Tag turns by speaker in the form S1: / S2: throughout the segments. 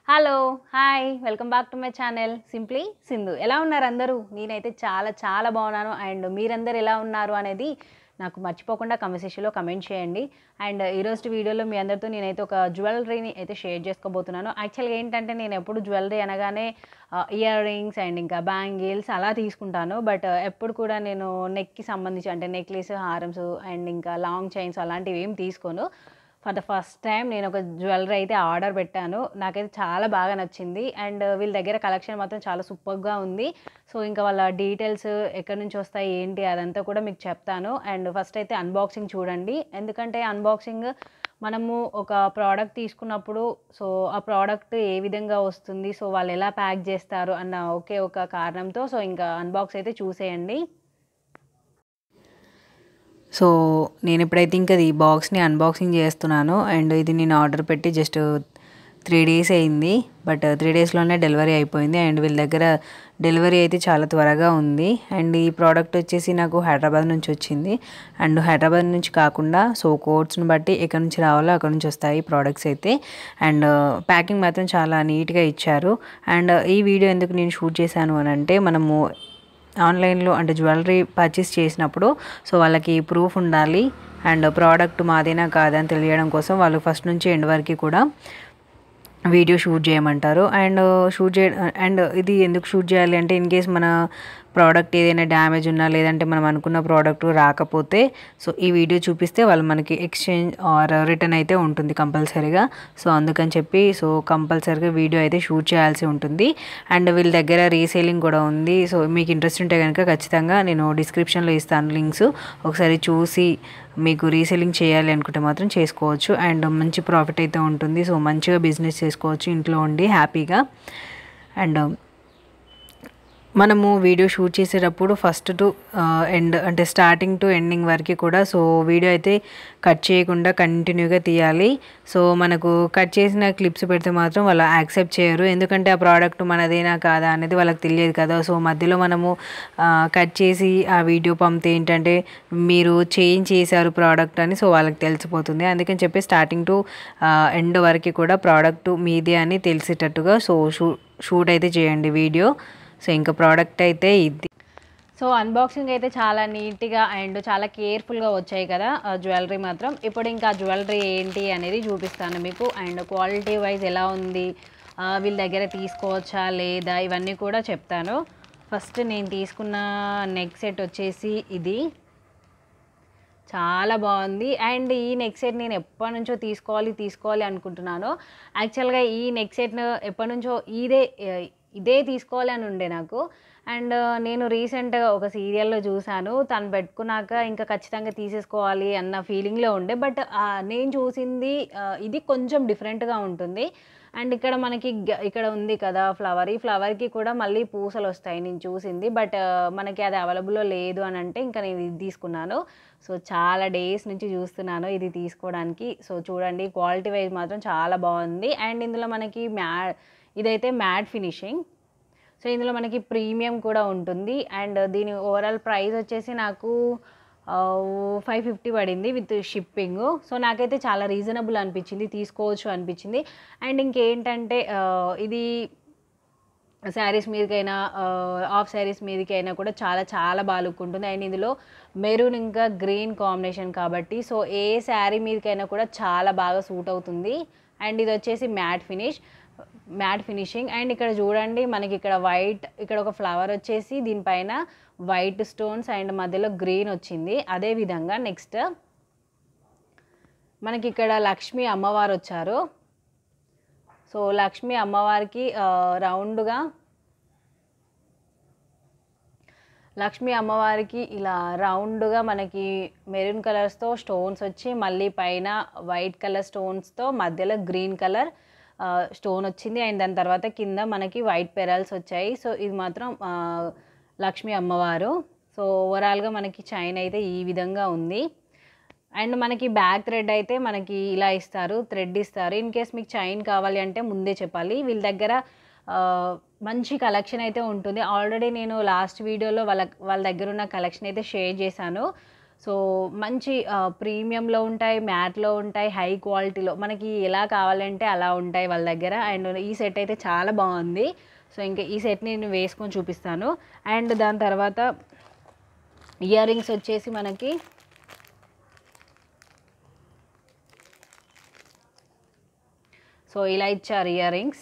S1: hello hi welcome back to my channel simply Sindhu ఎలా ఉన్నారు అందరూ నేనైతే చాలా చాలా బాగున్నాను అండ్ మీరందరూ ఎలా ఉన్నారు అనేది నాకు మర్చిపోకుండా కన్వర్సేషన్లో కమెంట్ చేయండి అండ్ ఈరోజు వీడియోలో మీ అందరితో నేనైతే ఒక జ్యువెలరీని అయితే షేర్ చేసుకోబోతున్నాను యాక్చువల్గా ఏంటంటే నేను ఎప్పుడు జ్యువెలరీ అనగానే ఇయర్ రింగ్స్ అండ్ ఇంకా బ్యాంగిల్స్ అలా తీసుకుంటాను బట్ ఎప్పుడు కూడా నేను నెక్కి సంబంధించి అంటే నెక్లెస్ హారమ్స్ అండ్ ఇంకా లాంగ్ చైన్స్ అలాంటివి ఏం తీసుకోను ఫర్ ద ఫస్ట్ టైం నేను ఒక జ్యువెలరీ అయితే ఆర్డర్ పెట్టాను నాకైతే చాలా బాగా నచ్చింది అండ్ వీళ్ళ దగ్గర కలెక్షన్ మాత్రం చాలా సూపర్గా ఉంది సో ఇంకా వాళ్ళ డీటెయిల్స్ ఎక్కడి నుంచి వస్తాయి ఏంటి అదంతా కూడా మీకు చెప్తాను అండ్ ఫస్ట్ అయితే అన్బాక్సింగ్ చూడండి ఎందుకంటే అన్బాక్సింగ్ మనము ఒక ప్రోడక్ట్ తీసుకున్నప్పుడు సో ఆ ప్రోడక్ట్ ఏ విధంగా వస్తుంది సో వాళ్ళు ఎలా ప్యాక్ చేస్తారు అన్న ఒకే ఒక కారణంతో సో ఇంకా అన్బాక్స్ అయితే చూసేయండి
S2: సో నేను ఇప్పుడైతే ఇంకా ఈ బాక్స్ని అన్బాక్సింగ్ చేస్తున్నాను అండ్ ఇది నేను ఆర్డర్ పెట్టి జస్ట్ త్రీ డేస్ అయింది బట్ త్రీ డేస్లోనే డెలివరీ అయిపోయింది అండ్ వీళ్ళ దగ్గర డెలివరీ అయితే చాలా త్వరగా ఉంది అండ్ ఈ ప్రోడక్ట్ వచ్చేసి నాకు హైదరాబాద్ నుంచి వచ్చింది అండ్ హైదరాబాద్ నుంచి కాకుండా సో కోడ్స్ని బట్టి ఎక్కడి నుంచి రావాలో అక్కడ నుంచి వస్తాయి ప్రోడక్ట్స్ అయితే అండ్ ప్యాకింగ్ మాత్రం చాలా నీట్గా ఇచ్చారు అండ్ ఈ వీడియో ఎందుకు నేను షూట్ చేశాను అని అంటే మనము ఆన్లైన్లో అంటే జ్యువెలరీ పర్చేస్ చేసినప్పుడు సో వాళ్ళకి ప్రూఫ్ ఉండాలి అండ్ ప్రోడక్ట్ మాదేనా కాదని తెలియడం కోసం వాళ్ళు ఫస్ట్ నుంచి ఎండ్ వరకు కూడా వీడియో షూట్ చేయమంటారు అండ్ షూట్ చే అండ్ ఇది ఎందుకు షూట్ చేయాలి అంటే ఇన్ కేస్ మన ప్రోడక్ట్ ఏదైనా డ్యామేజ్ ఉన్నా లేదంటే మనం అనుకున్న ప్రోడక్ట్ రాకపోతే సో ఈ వీడియో చూపిస్తే వాళ్ళు మనకి ఎక్స్చేంజ్ ఆర్ రిటర్న్ అయితే ఉంటుంది కంపల్సరీగా సో అందుకని చెప్పి సో కంపల్సరీగా వీడియో అయితే షూట్ చేయాల్సి ఉంటుంది అండ్ వీళ్ళ దగ్గర రీసేలింగ్ కూడా ఉంది సో మీకు ఇంట్రెస్ట్ ఉంటే కనుక ఖచ్చితంగా నేను డిస్క్రిప్షన్లో ఇస్తాను లింక్స్ ఒకసారి చూసి మీకు రీసెల్లింగ్ చేయాలి అనుకుంటే మాత్రం చేసుకోవచ్చు అండ్ మంచి ప్రాఫిట్ అయితే ఉంటుంది సో మంచిగా బిజినెస్ చేసుకోవచ్చు ఇంట్లో ఉండి హ్యాపీగా అండ్ మనము వీడియో షూట్ చేసేటప్పుడు ఫస్ట్ టు ఎండ్ అంటే స్టార్టింగ్ టు ఎండింగ్ వరకు కూడా సో వీడియో అయితే కట్ చేయకుండా కంటిన్యూగా తీయాలి సో మనకు కట్ చేసిన క్లిప్స్ పెడితే మాత్రం వాళ్ళు యాక్సెప్ట్ చేయరు ఎందుకంటే ఆ ప్రోడక్ట్ మనదేనా కాదా అనేది వాళ్ళకి తెలియదు కదా సో మధ్యలో మనము కట్ చేసి ఆ వీడియో పంపితే ఏంటంటే మీరు చేంజ్ చేశారు ప్రోడక్ట్ అని సో వాళ్ళకి తెలిసిపోతుంది అందుకని చెప్పి స్టార్టింగ్ టు ఎండ్ వరకు కూడా ప్రోడక్ట్ మీదే అని తెలిసేటట్టుగా సో షూ షూట్ అయితే చేయండి వీడియో సో ఇంకా ప్రోడక్ట్ అయితే ఇది
S1: సో అన్బాక్సింగ్ అయితే చాలా నీట్గా అండ్ చాలా కేర్ఫుల్గా వచ్చాయి కదా జ్యువెలరీ మాత్రం ఇప్పుడు ఇంకా జ్యువెలరీ ఏంటి అనేది చూపిస్తాను మీకు అండ్ క్వాలిటీ వైజ్ ఎలా ఉంది వీళ్ళ దగ్గర తీసుకోవచ్చా లేదా ఇవన్నీ కూడా చెప్తాను ఫస్ట్ నేను తీసుకున్న నెక్ సెట్ వచ్చేసి ఇది చాలా బాగుంది అండ్ ఈ నెక్ సెట్ నేను ఎప్పటి నుంచో తీసుకోవాలి తీసుకోవాలి అనుకుంటున్నాను యాక్చువల్గా ఈ నెక్ సెట్ ఎప్పటి నుంచో ఇదే ఇదే తీసుకోవాలి అని ఉండే నాకు అండ్ నేను రీసెంట్గా ఒక సీరియల్లో చూశాను తను పెట్టుకున్నాక ఇంకా ఖచ్చితంగా తీసేసుకోవాలి అన్న ఫీలింగ్లో ఉండే బట్ నేను చూసింది ఇది కొంచెం డిఫరెంట్గా ఉంటుంది అండ్ ఇక్కడ మనకి ఇక్కడ ఉంది కదా ఫ్లవర్ ఈ ఫ్లవర్కి కూడా మళ్ళీ పూసలు వస్తాయి నేను చూసింది బట్ మనకి అది అవైలబుల్లో లేదు అని అంటే ఇంకా నేను ఇది తీసుకున్నాను సో చాలా డేస్ నుంచి చూస్తున్నాను ఇది తీసుకోవడానికి సో చూడండి క్వాలిటీ వైజ్ మాత్రం చాలా బాగుంది అండ్ ఇందులో మనకి మ్యా ఇదైతే మ్యాట్ ఫినిషింగ్ సో ఇందులో మనకి ప్రీమియం కూడా ఉంటుంది అండ్ దీని ఓవరాల్ ప్రైస్ వచ్చేసి నాకు ఫైవ్ ఫిఫ్టీ పడింది విత్ షిప్పింగ్ సో నాకైతే చాలా రీజనబుల్ అనిపించింది తీసుకోవచ్చు అనిపించింది అండ్ ఇంకేంటంటే ఇది శారీస్ మీదకైనా ఆఫ్ శారీస్ మీదకైనా కూడా చాలా చాలా బాగా లుక్ ఉంటుంది అండ్ ఇందులో మెరూన్ ఇంకా గ్రీన్ కాంబినేషన్ కాబట్టి సో ఏ శారీ మీదకైనా కూడా చాలా బాగా సూట్ అవుతుంది అండ్ ఇది వచ్చేసి matte finish matte finishing and ఇక్కడ చూడండి మనకి ఇక్కడ వైట్ ఇక్కడ ఒక ఫ్లవర్ వచ్చేసి దీనిపైన వైట్ స్టోన్స్ అండ్ మధ్యలో గ్రీన్ వచ్చింది అదే విధంగా నెక్స్ట్ మనకి ఇక్కడ లక్ష్మీ అమ్మవారు వచ్చారు సో లక్ష్మీ అమ్మవారికి రౌండ్గా లక్ష్మీ అమ్మవారికి ఇలా రౌండ్గా మనకి మెరూన్ కలర్స్తో స్టోన్స్ వచ్చి మళ్ళీ పైన వైట్ కలర్ స్టోన్స్తో మధ్యలో గ్రీన్ కలర్ స్టోన్ వచ్చింది అండ్ దాని తర్వాత కింద మనకి వైట్ పెరల్స్ వచ్చాయి సో ఇది మాత్రం లక్ష్మీ అమ్మవారు సో ఓవరాల్గా మనకి చైన్ అయితే ఈ విధంగా ఉంది అండ్ మనకి బ్యాక్ థ్రెడ్ అయితే మనకి ఇలా ఇస్తారు థ్రెడ్ ఇస్తారు ఇన్ కేస్ మీకు చైన్ కావాలి అంటే ముందే చెప్పాలి వీళ్ళ దగ్గర మంచి కలెక్షన్ అయితే ఉంటుంది ఆల్రెడీ నేను లాస్ట్ వీడియోలో వాళ్ళ వాళ్ళ దగ్గర ఉన్న కలెక్షన్ అయితే షేర్ చేశాను సో మంచి ప్రీమియంలో ఉంటాయి మ్యాట్లో ఉంటాయి హై క్వాలిటీలో మనకి ఎలా కావాలంటే అలా ఉంటాయి వాళ్ళ దగ్గర అండ్ ఈ సెట్ అయితే చాలా బాగుంది సో ఇంకా ఈ సెట్ని నేను వేసుకొని చూపిస్తాను అండ్ దాని తర్వాత ఇయర్ రింగ్స్ వచ్చేసి మనకి సో ఇలా ఇచ్చారు ఇయర్ రింగ్స్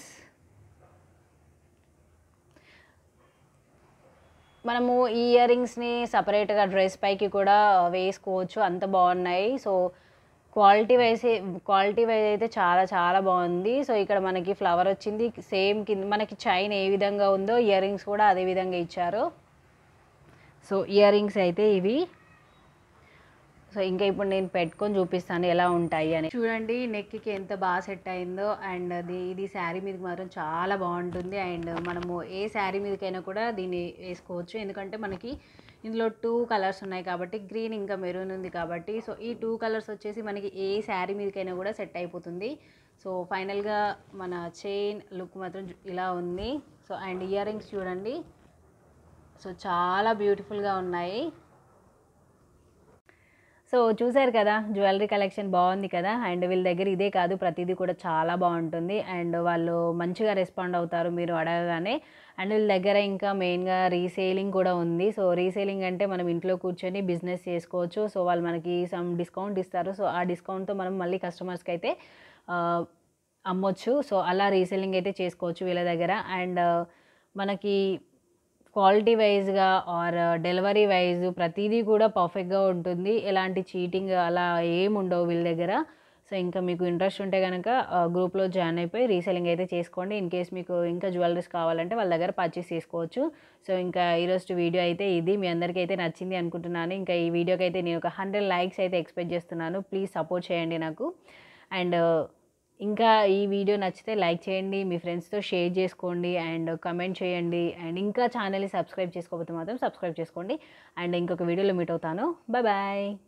S1: మనము ఈ ఇయర్ రింగ్స్ని సపరేట్గా డ్రెస్ పైకి కూడా వేసుకోవచ్చు అంత బాగున్నాయి so quality wise quality wise అయితే చాలా చాలా బాగుంది సో ఇక్కడ మనకి ఫ్లవర్ వచ్చింది సేమ్ కింద మనకి చైన్ ఏ విధంగా ఉందో ఇయర్ రింగ్స్ కూడా అదే విధంగా ఇచ్చారు సో ఇయర్ రింగ్స్ అయితే ఇవి సో ఇంకా ఇప్పుడు నేను పెట్టుకొని చూపిస్తాను ఎలా ఉంటాయి అని చూడండి నెక్కి ఎంత బాగా సెట్ అయిందో అండ్ అది ఇది శారీ మీదకి మాత్రం చాలా బాగుంటుంది అండ్ మనము ఏ శారీ మీదకైనా కూడా దీన్ని వేసుకోవచ్చు ఎందుకంటే మనకి ఇందులో టూ కలర్స్ ఉన్నాయి కాబట్టి గ్రీన్ ఇంకా మెరూన్ ఉంది కాబట్టి సో ఈ టూ కలర్స్ వచ్చేసి మనకి ఏ శారీ మీదకైనా కూడా సెట్ అయిపోతుంది సో ఫైనల్గా మన చైన్ లుక్ మాత్రం జు- ఇలా ఉంది సో అండ్ ఇయర్ రింగ్స్ చూడండి సో చాలా బ్యూటిఫుల్గా ఉన్నాయి సో చూసారు కదా జ్యువెలరీ కలెక్షన్ బాగుంది కదా అండ్ వీళ్ళ దగ్గర ఇదే కాదు ప్రతిదీ కూడా చాలా బాగుంటుంది అండ్ వాళ్ళు మంచిగా రెస్పాండ్ అవుతారు మీరు అడగగానే అండ్ వీళ్ళ దగ్గర ఇంకా మెయిన్గా రీసేలింగ్ కూడా ఉంది సో రీసేలింగ్ అంటే మనం ఇంట్లో కూర్చొని బిజినెస్ చేసుకోవచ్చు సో వాళ్ళు మనకి సమ్ డిస్కౌంట్ ఇస్తారు సో ఆ డిస్కౌంట్తో మనం మళ్ళీ కస్టమర్స్కి అయితే ఆ, అమ్మొచ్చు సో అలా రీసేలింగ్ అయితే చేసుకోవచ్చు వీళ్ళ దగ్గర అండ్ మనకి క్వాలిటీ వైజ్గా ఆర్ డెలివరీ వైజ్ ప్రతిదీ కూడా పర్ఫెక్ట్గా ఉంటుంది ఎలాంటి చీటింగ్ అలా ఏం ఉండవు వీళ్ళ దగ్గర సో ఇంకా మీకు ఇంట్రెస్ట్ ఉంటే కనుక గ్రూప్లో జాయిన్ అయిపోయి రీసెలింగ్ అయితే చేసుకోండి ఇన్ కేస్ మీకు ఇంకా జ్యువెలరీస్ కావాలంటే వాళ్ళ దగ్గర పర్చేస్ చేసుకోవచ్చు సో ఇంకా ఈరోజు వీడియో అయితే ఇది మీ అందరికీ అయితే నచ్చింది అనుకుంటున్నాను ఇంకా ఈ వీడియోకి అయితే నేను ఒక హండ్రెడ్ లైక్స్ అయితే ఎక్స్పెక్ట్ చేస్తున్నాను ప్లీజ్ సపోర్ట్ చేయండి నాకు అండ్ ఇంకా ఈ వీడియో నచ్చితే లైక్ చేయండి మీ ఫ్రెండ్స్తో షేర్ చేసుకోండి అండ్ కమెంట్ చేయండి అండ్ ఇంకా ఛానల్ని సబ్స్క్రైబ్ చేసుకోకపోతే మాత్రం సబ్స్క్రైబ్ చేసుకోండి అండ్ ఇంకొక వీడియోలో మీట్ అవుతాను బాయ్ బాయ్